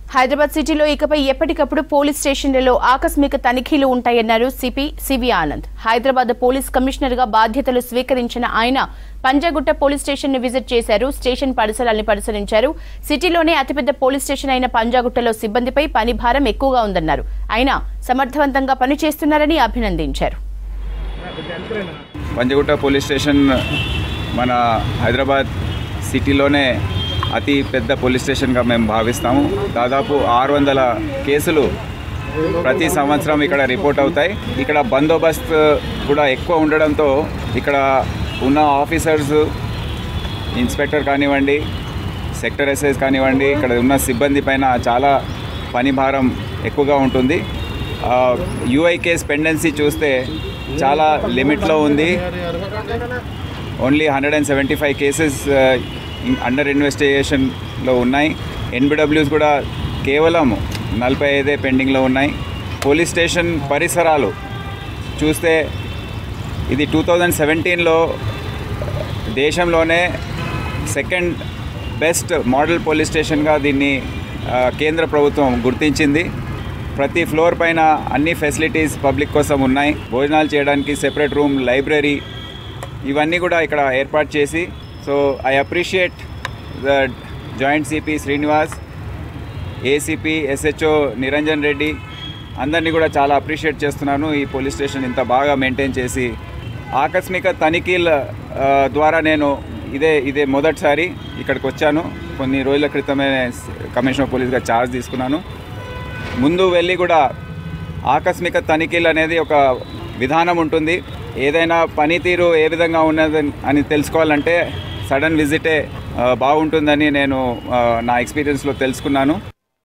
హైదరాబాద్ సిటీలో ఇకపై ఎప్పటికప్పుడు పోలీస్ స్టేషన్లలో ఆకస్మిక తనిఖీలు ఉంటాయన్నారు CP CV Anand Hyderabad police commissioner గా బాధ్యతలు స్వీకరించిన ఆయన పంజాగుట్ట పోలీస్ స్టేషన్ ను విజిట్ చేశారు స్టేషన్ పరిసరాల్ని పరిశీలించారు సిటీలోనే అతిపెద్ద పోలీస్ స్టేషన్ అయిన పంజాగుట్టలో సిబ్బందిపై పని భారం ఎక్కువగా ఉందన్నారు ఆయన సమర్థవంతంగా పనిచేస్తున్నారని అభినందించారు పంజగుట్ట పోలీస్ స్టేషన్ మన హైదరాబాద్ సిటీలోనే అతి పెద్ద పోలీస్ స్టేషన్గా మేము భావిస్తాము దాదాపు ఆరు వందల కేసులు ప్రతి సంవత్సరం ఇక్కడ రిపోర్ట్ అవుతాయి ఇక్కడ బందోబస్తు కూడా ఎక్కువ ఉండడంతో ఇక్కడ ఉన్న ఆఫీసర్స్ ఇన్స్పెక్టర్ కానివ్వండి సెక్టర్ ఎస్ఐస్ కానివ్వండి ఇక్కడ ఉన్న సిబ్బంది పైన చాలా పని భారం ఎక్కువగా ఉంటుంది యూఐ కేస్ పెండెన్సీ చూస్తే చాలా లిమిట్లో ఉంది only hundred and seventy five cases under ఇన్వెస్టిగేషన్లో ఉన్నాయి ఎన్బిడబ్ల్యూస్ కూడా కేవలం నలభై ఐదే పెండింగ్లో ఉన్నాయి పోలీస్ స్టేషన్ పరిసరాలు చూస్తే ఇది టూ థౌజండ్ సెవెంటీన్లో దేశంలోనే సెకండ్ బెస్ట్ మోడల్ పోలీస్ స్టేషన్గా దీన్ని ఆ, కేంద్ర ప్రభుత్వం గుర్తించింది ప్రతి ఫ్లోర్ పైన అన్ని ఫెసిలిటీస్ పబ్లిక్ కోసం ఉన్నాయి భోజనాలు చేయడానికి సెపరేట్ రూమ్ లైబ్రరీ ఇవన్నీ కూడా ఇక్కడ ఏర్పాటు చేసి so I appreciate the joint CP Srinivas ACP SHO Niranjan Reddy అందరినీ కూడా చాలా అప్రిషియేట్ చేస్తున్నాను ఈ పోలీస్ స్టేషన్ ఇంత బాగా మెయింటైన్ చేసి ఆకస్మిక తనిఖీల ఆ, ద్వారా నేను ఇదే ఇదే మొదటిసారి ఇక్కడికి వచ్చాను కొన్ని రోజుల క్రితమే కమిషనర్ పోలీస్గా ఛార్జ్ తీసుకున్నాను ముందు వెళ్ళి కూడా ఆకస్మిక తనిఖీలు అనేది ఒక విధానం ఉంటుంది ఏదైనా పనితీరు ఏ విధంగా ఉన్నది అని తెలుసుకోవాలంటే సడన్ విజిటే ఆ, బాగుంటుందని నేను ఆ, నా ఎక్స్పీరియన్స్లో తెలుసుకున్నాను